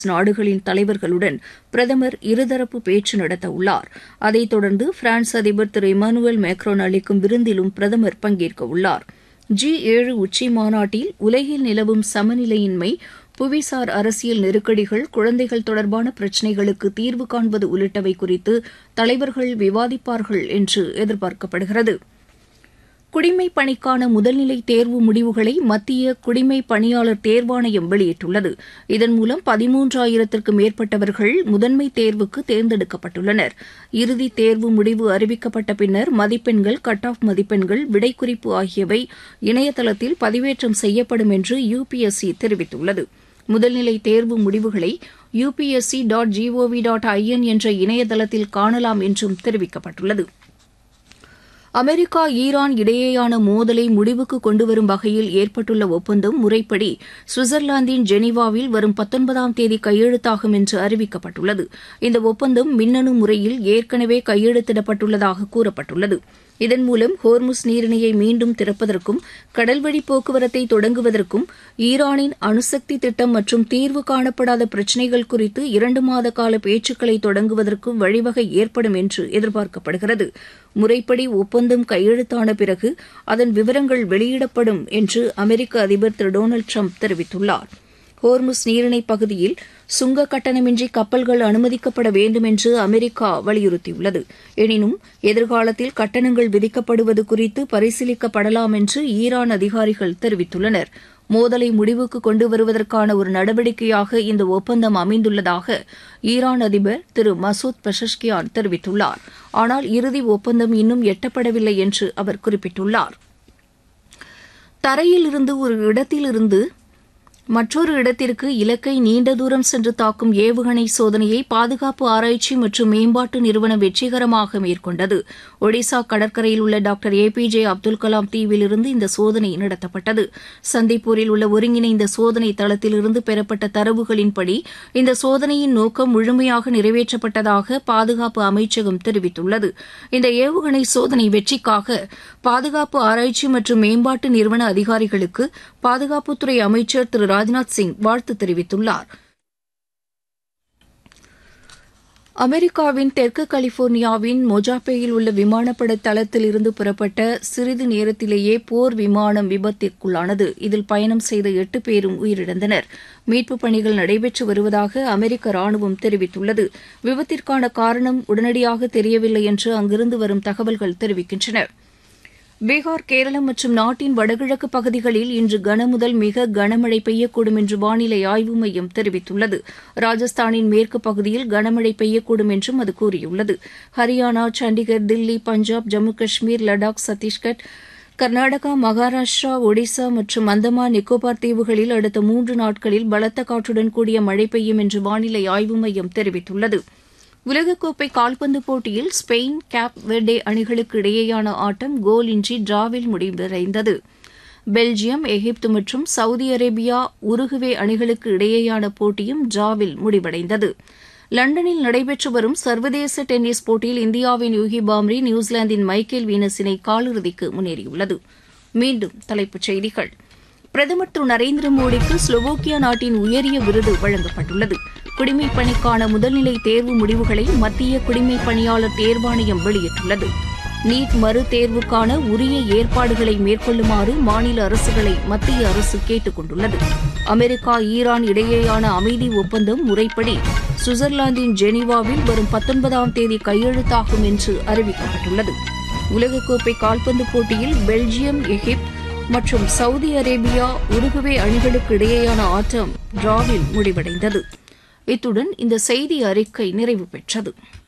நாடுகளின் தலைவர்களுடன் பிரதமர் இருதரப்பு பேச்சு நடத்த உள்ளார் அதைத் தொடர்ந்து பிரான்ஸ் அதிபர் திரு இமானுவேல் மேக்ரோன் அளிக்கும் விருந்திலும் பிரதமர் பங்கேற்க உள்ளார் ஜி ஏழு உச்சி மாநாட்டில் உலகில் நிலவும் சமநிலையின்மை புவிசார் அரசியல் நெருக்கடிகள் குழந்தைகள் தொடர்பான பிரச்சினைகளுக்கு தீர்வு காண்பது உள்ளிட்டவை குறித்து தலைவர்கள் விவாதிப்பார்கள் என்று எதிர்பார்க்கப்படுகிறது குடிமைப் பணிக்கான முதல்நிலை தேர்வு முடிவுகளை மத்திய குடிமைப் பணியாளர் தேர்வாணையம் வெளியிட்டுள்ளது இதன் மூலம் பதிமூன்றாயிரத்திற்கும் மேற்பட்டவர்கள் முதன்மை தேர்வுக்கு தேர்ந்தெடுக்கப்பட்டுள்ளனர் இறுதித் தேர்வு முடிவு அறிவிக்கப்பட்ட பின்னர் மதிப்பெண்கள் கட் ஆஃப் மதிப்பெண்கள் விடைக்குறிப்பு ஆகியவை இணையதளத்தில் பதிவேற்றம் செய்யப்படும் என்று யுபிஎஸ்சி தெரிவித்துள்ளது முதல்நிலை தேர்வு முடிவுகளை UPSC dot GOV dot IN என்ற இணையதளத்தில் காணலாம் என்றும் தெரிவிக்கப்பட்டுள்ளது அமெரிக்கா ஈரான் இடையேயான மோதலை முடிவுக்கு கொண்டுவரும் வகையில் ஏற்பட்டுள்ள ஒப்பந்தம் முறைப்படி சுவிட்சர்லாந்தின் ஜெனீவாவில் வரும் பத்தொன்பதாம் தேதி கையெழுத்தாகும் என்று அறிவிக்கப்பட்டுள்ளது இந்த ஒப்பந்தம் மின்னணு முறையில் ஏற்கனவே கையெழுத்திடப்பட்டுள்ளதாக கூறப்பட்டுள்ளது இதன் மூலம் ஹோர்முஸ் நீரிணையை மீண்டும் திறப்பதற்கும் கடல்வழி போக்குவரத்தை தொடங்குவதற்கும் ஈரானின் அணுசக்தி திட்டம் மற்றும் தீர்வு காணப்படாத பிரச்சினைகள் குறித்து இரண்டு மாத கால பேச்சுக்களை தொடங்குவதற்கும் வழிவகை ஏற்படும் என்று எதிர்பார்க்கப்படுகிறது முறைப்படி ஒப்பந்தம் கையெழுத்தான பிறகு அதன் விவரங்கள் வெளியிடப்படும் என்று அமெரிக்க அதிபர் திரு டொனால்டு ட்ரம்ப் தெரிவித்துள்ளார் ஹோர்முஸ் நீரிணை பகுதியில் சுங்க கட்டணமின்றி கப்பல்கள் அனுமதிக்கப்பட வேண்டும் என்று அமெரிக்கா வலியுறுத்தியுள்ளது எனினும் எதிர்காலத்தில் கட்டணங்கள் விதிக்கப்படுவது குறித்து பரிசீலிக்கப்படலாம் என்று ஈரான் அதிகாரிகள் தெரிவித்துள்ளனர் மோதலை முடிவுக்கு கொண்டு வருவதற்கான ஒரு நடவடிக்கையாக இந்த ஒப்பந்தம் அமைந்துள்ளதாக ஈரான் அதிபர் திரு மசூத் பெஷஷ்கியான் தெரிவித்துள்ளார் ஆனால் இறுதி ஒப்பந்தம் இன்னும் எட்டப்படவில்லை என்று அவர் குறிப்பிட்டுள்ளார் தரையில் இருந்து ஒரு இடத்திலிருந்து மற்றொரு இடத்திற்கு இலக்கை நீண்ட தூரம் சென்று தாக்கும் ஏவுகணை சோதனையை பாதுகாப்பு ஆராய்ச்சி மற்றும் மேம்பாட்டு நிறுவனம் வெற்றிகரமாக மேற்கொண்டது ஒடிசா கடற்கரையில் உள்ள doctor A P J Abdul Kalam தீவிலிருந்து இந்த சோதனை நடத்தப்பட்டது சந்திப்பூரில் உள்ள ஒருங்கிணைந்த சோதனை தளத்திலிருந்து பெறப்பட்ட தரவுகளின்படி இந்த சோதனையின் நோக்கம் முழுமையாக நிறைவேற்றப்பட்டதாக பாதுகாப்பு அமைச்சகம் தெரிவித்துள்ளது இந்த ஏவுகணை சோதனை வெற்றிக்காக பாதுகாப்பு ஆராய்ச்சி மற்றும் மேம்பாட்டு நிறுவன அதிகாரிகளுக்கு பாதுகாப்புத்துறை அமைச்சர் திரு ராஜ்நாத் சிங் வாழ்த்து தெரிவித்துள்ளார் அமெரிக்காவின் தெற்கு கலிபோர்னியாவின் மொஜாப்பேயில் உள்ள விமானப்பட தளத்தில் இருந்து புறப்பட்ட சிறிது நேரத்திலேயே போர் விமானம் விபத்திற்குள்ளானது இதில் பயணம் செய்த எட்டு பேரும் உயிரிழந்தனர் மீட்புப் பணிகள் நடைபெற்று வருவதாக அமெரிக்க ராணுவம் தெரிவித்துள்ளது விபத்திற்கான காரணம் உடனடியாக தெரியவில்லை என்று அங்கிருந்து வரும் தகவல்கள் தெரிவிக்கின்றன பீகார் கேரளம் மற்றும் நாட்டின் வடகிழக்கு பகுதிகளில் இன்று கனமுதல் மிக கனமழை பெய்யக்கூடும் என்று வானிலை ஆய்வு மையம் தெரிவித்துள்ளது ராஜஸ்தானின் மேற்கு பகுதியில் கனமழை பெய்யக்கூடும் என்றும் அது கூறியுள்ளது ஹரியானா சண்டிகர் தில்லி பஞ்சாப் ஜம்மு காஷ்மீர் லடாக் சத்தீஸ்கர் கர்நாடகா மகாராஷ்டிரா ஒடிசா மற்றும் அந்தமான் நிக்கோபார் தீவுகளில் அடுத்த மூன்று நாட்களில் பலத்த காற்றுடன் கூடிய மழை பெய்யும் என்று வானிலை ஆய்வு மையம் தெரிவித்துள்ளது உலகக்கோப்பை கால்பந்து போட்டியில் ஸ்பெயின் கேப் வெர்டே அணிகளுக்கு இடையேயான ஆட்டம் கோல் இன்றி டிராவில் முடிவடைந்தது பெல்ஜியம் எகிப்து மற்றும் சவுதி அரேபியா உருகுவே அணிகளுக்கு இடையேயான போட்டியும் டிராவில் முடிவடைந்தது லண்டனில் நடைபெற்று வரும் சர்வதேச டென்னிஸ் போட்டியில் இந்தியாவின் யூகி பாம்ரி நியூசிலாந்தின் மைக்கேல் வீனஸினை காலிறுதிக்கு முன்னேறியுள்ளது மீண்டும் தலைப்புச் செய்திகள் பிரதமர் திரு நரேந்திர மோடிக்கு ஸ்லோவோக்கியா நாட்டின் உயரிய விருது வழங்கப்பட்டுள்ளது குடிமைப் பணிக்கான முதல்நிலை தேர்வு முடிவுகளை மத்திய குடிமைப் பணியாளர் தேர்வாணையம் வெளியிட்டுள்ளது நீட் மறு தேர்வுக்கான உரிய ஏற்பாடுகளை மேற்கொள்ளுமாறு மாநில அரசுகளை மத்திய அரசு கேட்டுக் கொண்டுள்ளது அமெரிக்கா ஈரான் இடையேயான அமைதி ஒப்பந்தம் முறைப்படி சுவிட்சர்லாந்தின் ஜெனீவாவில் வரும் பத்தொன்பதாம் தேதி கையெழுத்தாகும் என்று அறிவிக்கப்பட்டுள்ளது உலகக்கோப்பை கால்பந்து போட்டியில் பெல்ஜியம் எகிப்து மற்றும் சவுதி அரேபியா உருகுவே அணிகளுக்கு இடையேயான ஆட்டம் டிராவில் முடிவடைந்தது இத்துடன் இந்த செய்தி அறிக்கை நிறைவு பெற்றது